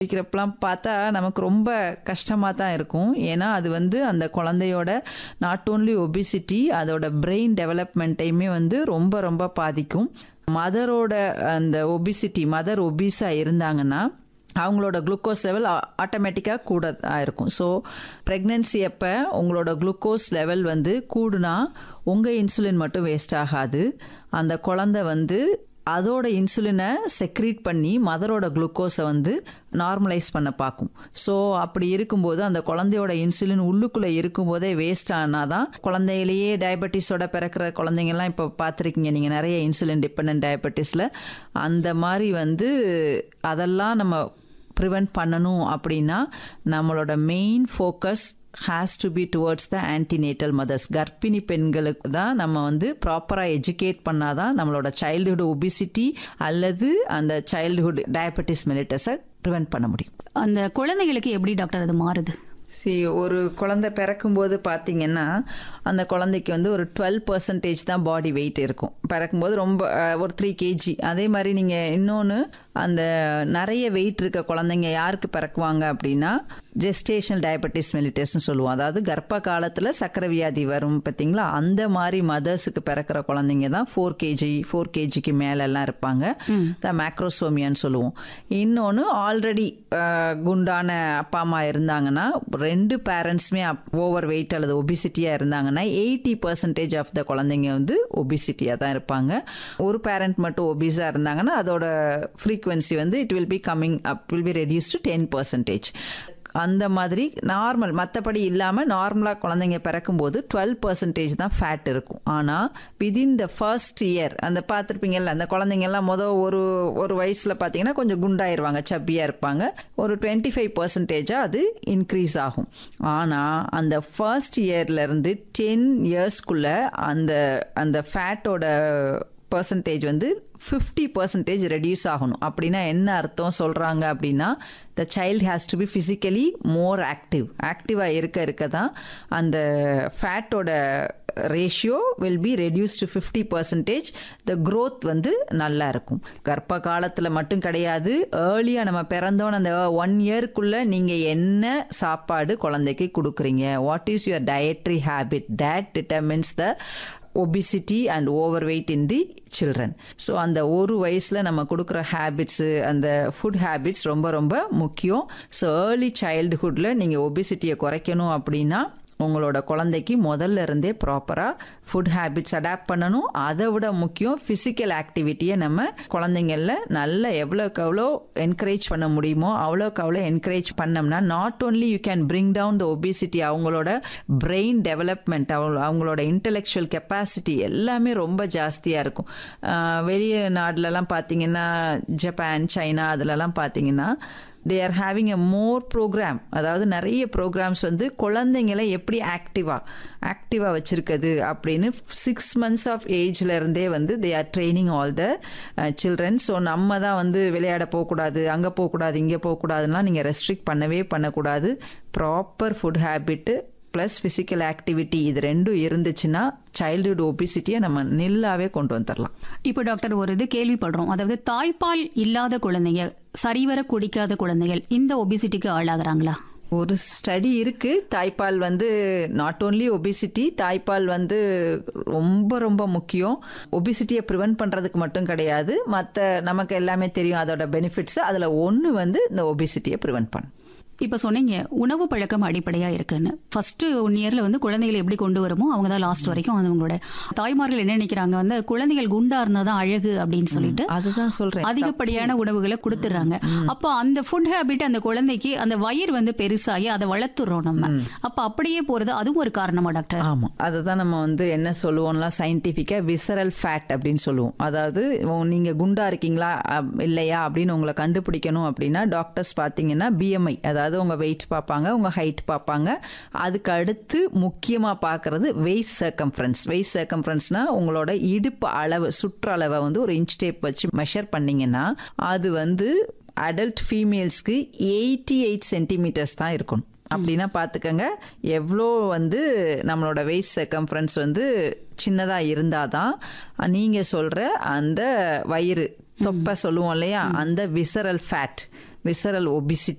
வைக்கிறப்பெல்லாம் பார்த்தா நமக்கு ரொம்ப கஷ்டமாக தான் இருக்கும் ஏன்னா அது வந்து அந்த குழந்தையோட நாட் ஓன்லி ஒபிசிட்டி அதோட பிரெயின் டெவலப்மெண்ட்டையுமே வந்து ரொம்ப ரொம்ப பாதிக்கும் மதரோட அந்த ஒபிசிட்டி மதர் ஒபிஸாக இருந்தாங்கன்னா அவங்களோட குளுக்கோஸ் லெவல் ஆட்டோமேட்டிக்காக கூட தான் இருக்கும் ஸோ ப்ரெக்னென்சி அப்போ உங்களோட குளுக்கோஸ் லெவல் வந்து கூடுனா உங்கள் இன்சுலின் மட்டும் வேஸ்ட் ஆகாது அந்த குழந்தை வந்து அதோட இன்சுலினை செக்ரீட் பண்ணி மதரோட குளுக்கோஸை வந்து நார்மலைஸ் பண்ண பார்க்கும் ஸோ அப்படி இருக்கும்போது அந்த குழந்தையோட இன்சுலின் உள்ளுக்குள்ளே இருக்கும்போதே வேஸ்ட் ஆனால் தான் குழந்தையிலேயே டயபெட்டிஸோட பிறக்கிற குழந்தைங்கள்லாம் இப்போ பார்த்துருக்கீங்க நீங்கள் நிறைய இன்சுலின் டிபெண்ட் டயபெட்டிஸில் அந்த மாதிரி வந்து அதெல்லாம் நம்ம ப்ரிவெண்ட் பண்ணணும் அப்படின்னா நம்மளோட main focus has to be towards the antenatal mothers கர்ப்பிணி பெண்களுக்கு தான் நம்ம வந்து ப்ராப்பராக எஜுகேட் பண்ணாதான் நம்மளோட சைல்டுஹுட் ஒபிசிட்டி அல்லது அந்த சைல்டுஹுட் டயபெட்டிஸ் மெலிட்டஸை ப்ரிவெண்ட் பண்ண முடியும் அந்த குழந்தைகளுக்கு எப்படி டாக்டர் அது மாறுது சி ஒரு குழந்தை பிறக்கும்போது பார்த்தீங்கன்னா அந்த குழந்தைக்கு வந்து ஒரு டுவெல் பர்சன்டேஜ் தான் பாடி வெயிட் இருக்கும் பிறக்கும்போது ரொம்ப அஹ், ஒரு த்ரீ கேஜி அதே மாதிரி நீங்கள் இன்னொன்று அந்த நிறைய வெயிட் இருக்க குழந்தைங்க யாருக்கு பிறக்குவாங்க அப்படின்னா ஜெஸ்டேஷனல் டயபெட்டிஸ் மெலிட்டஸ்னு சொல்லுவோம் அதாவது கர்ப்ப காலத்தில் சக்கரை வியாதி வரும் பார்த்தீங்களா அந்த மாதிரி மதர்ஸுக்கு பிறக்கிற குழந்தைங்க தான் ஃபோர் கேஜி ஃபோர் கேஜிக்கு மேலெல்லாம் இருப்பாங்க த மேக்ரோசோமியான்னு சொல்லுவோம் இன்னொன்று ஆல்ரெடி குண்டான அப்பா அம்மா இருந்தாங்கன்னா ரெண்டு பேரண்ட்ஸுமே ஓவர் வெயிட் அல்லது ஒபிசிட்டியாக இருந்தாங்கன்னா எயிட்டி பர்சன்டேஜ் ஆஃப் த குழந்தைங்க வந்து ஒபிசிட்டியாக தான் இருப்பாங்க ஒரு பேரண்ட் மட்டும் ஒபிஸாக இருந்தாங்கன்னா அதோட ஃப்ரீக்வன்சி வந்து it will be coming up will be reduce to ten percentage அந்த மாதிரி நார்மல் மற்றபடி இல்லாமல் நார்மலாக குழந்தைங்க பிறக்கும்போது டுவெல் பர்சன்டேஜ் தான் ஃபேட் இருக்கும் ஆனால் விதின் த ஃபர்ஸ்ட் இயர் அந்த பார்த்துருப்பீங்கல்ல அந்த குழந்தைங்கெல்லாம் மொதல் ஒரு ஒரு வயசில் பார்த்தீங்கன்னா கொஞ்சம் குண்டாயிருவாங்க சப்பியாக இருப்பாங்க ஒரு டுவெண்ட்டி ஃபைவ் பர்சன்டேஜாக அது இன்க்ரீஸ் ஆகும் ஆனால் அந்த ஃபர்ஸ்ட் இயர்லேருந்து டென் இயர்ஸ்க்குள்ளே அந்த அந்த ஃபேட்டோட பர்சன்டேஜ் வந்து ஃபிஃப்டி பர்சன்டேஜ் ரெடியூஸ் ஆகணும் அப்படின்னா என்ன அர்த்தம் சொல்கிறாங்க அப்படின்னா the child has to be physically more active ஆக்டிவாக இருக்க இருக்க தான் அந்த ஃபேட்டோட ratio will be reduce to fifty percentage the growth வந்து நல்லா இருக்கும் கர்ப்ப காலத்தில் மட்டும் கிடையாது ஏர்லியாக நம்ம பிறந்தோன்னு அந்த ஒன் இயர்க்குள்ளே நீங்கள் என்ன சாப்பாடு குழந்தைக்கு கொடுக்குறீங்க what is your dietary habit that determines the obesity and overweight in the children so அந்த ஒரு வயசில் நம்ம கொடுக்குற ஹேபிட்ஸு அந்த ஃபுட் ஹேபிட்ஸ் ரொம்ப ரொம்ப முக்கியம் ஸோ ஏர்லி சைல்டுஹுட்டில் நீங்கள் ஒபிசிட்டியை குறைக்கணும் அப்படின்னா உங்களோட குழந்தைக்கு முதல்ல இருந்தே ப்ராப்பராக ஃபுட் ஹேபிட்ஸ் அடாப்ட் பண்ணணும் அதை விட முக்கியம் ஃபிசிக்கல் ஆக்டிவிட்டியை நம்ம குழந்தைங்கள நல்ல எவ்வளோக்கு எவ்வளோ என்கரேஜ் பண்ண முடியுமோ அவ்வளோக்கு அவ்வளோ என்கரேஜ் பண்ணோம்னா not only you can bring down the obesity அவங்களோட பிரெயின் டெவலப்மெண்ட் அவங்க அவங்களோட இன்டெலெக்சுவல் கெப்பாசிட்டி எல்லாமே ரொம்ப ஜாஸ்தியாக இருக்கும் ஆஹ் வெளிய நாடுலலாம் பார்த்தீங்கன்னா ஜப்பான் சைனா அதுலலாம் பார்த்தீங்கன்னா they are having a more program அதாவது நிறைய ப்ரோக்ராம்ஸ் வந்து குழந்தைங்களை எப்படி ஆக்டிவாக ஆக்டிவாக வச்சுருக்குது அப்படின்னு சிக்ஸ் மந்த்ஸ் ஆஃப் ஏஜ்ல இருந்தே வந்து they are training all the children so நம்ம தான் வந்து விளையாட போகக்கூடாது அங்கே போகக்கூடாது இங்கே போகக்கூடாதுலாம் நீங்கள் ரெஸ்ட்ரிக்ட் பண்ணவே பண்ணக்கூடாது proper food habit plus physical activity இது ரெண்டும் இருந்துச்சுன்னா சைல்டுஹுட் ஒபிசிட்டியை நம்ம நில்லாவே கொண்டு வந்துடலாம் இப்போ டாக்டர் ஒரு இது கேள்விப்படுறோம் அதாவது தாய்ப்பால் இல்லாத குழந்தைங்க சரிவர குடிக்காத குழந்தைகள் இந்த ஒபிசிட்டிக்கு ஆளாகிறாங்களா ஒரு ஸ்டடி இருக்கு தாய்ப்பால் வந்து நாட் ஓன்லி ஒபிசிட்டி தாய்ப்பால் வந்து ரொம்ப ரொம்ப முக்கியம் ஒபிசிட்டியை ப்ரிவென்ட் பண்ணுறதுக்கு மட்டும் கிடையாது மற்ற நமக்கு எல்லாமே தெரியும் அதோட பெனிஃபிட்ஸ் அதில் ஒன்று வந்து இந்த ஒபிசிட்டியை ப்ரிவென்ட் பண்ணும் இப்போ சொன்னீங்க உணவு பழக்கம் அடிப்படையா இருக்குன்னு ஃபர்ஸ்ட் ஒன் இயர்ல வந்து குழந்தைகளை எப்படி கொண்டு வருமோ அவங்க தான் லாஸ்ட் வரைக்கும் அவங்களோட தாய்மார்கள் என்ன நினைக்கிறாங்க வந்து குழந்தைகள் குண்டா இருந்தா தான் அழகு அப்படின்னு சொல்லிட்டு அதுதான் சொல்கிறேன் அதிகப்படியான உணவுகளை கொடுத்துறாங்க அப்போ அந்த ஃபுட் ஹேபிட் அந்த குழந்தைக்கு அந்த வயிறு வந்து பெருசாகி அதை வளர்த்துறோம் நம்ம அப்ப அப்படியே போறது அதுவும் ஒரு காரணமா டாக்டர் ஆமாம் அதுதான் நம்ம வந்து என்ன சொல்லுவோம்லாம் சயின்டிஃபிக்காக விசரல் ஃபேட் அப்படின்னு சொல்லுவோம் அதாவது நீங்கள் குண்டா இருக்கீங்களா அப்- இல்லையா அப்படின்னு உங்களை கண்டுபிடிக்கணும் அப்படின்னா டாக்டர்ஸ் பார்த்தீங்கன்னா பிஎம்ஐ அதாவது உங்கள் வெயிட் பார்ப்பாங்க உங்கள் ஹைட் பார்ப்பாங்க அதுக்கு அடுத்து முக்கியமாக பார்க்குறது வெயிட் சர்க்கம்ஃபரன்ஸ் வெயிட் சர்க்கம்ஃபரன்ஸ்னால் உங்களோட இடுப்பு அளவு சுற்றளவை வந்து ஒரு இன்ச் டேப் வச்சு மெஷர் பண்ணீங்கன்னா அது வந்து அடல்ட் ஃபீமேல்ஸ்க்கு எயிட்டி எயிட் சென்டிமீட்டர்ஸ் தான் இருக்கணும் அப்படின்னா பார்த்துக்கங்க எவ்வளோ வந்து நம்மளோட வெயிட் சர்க்கம்ஃபரன்ஸ் வந்து சின்னதாக இருந்தால் தான் நீங்கள் சொல்கிற அந்த வயிறு தொப்பை சொல்லுவோம் இல்லையா அந்த விசரல் ஃபேட் விசரல் ஒபிசிட்டி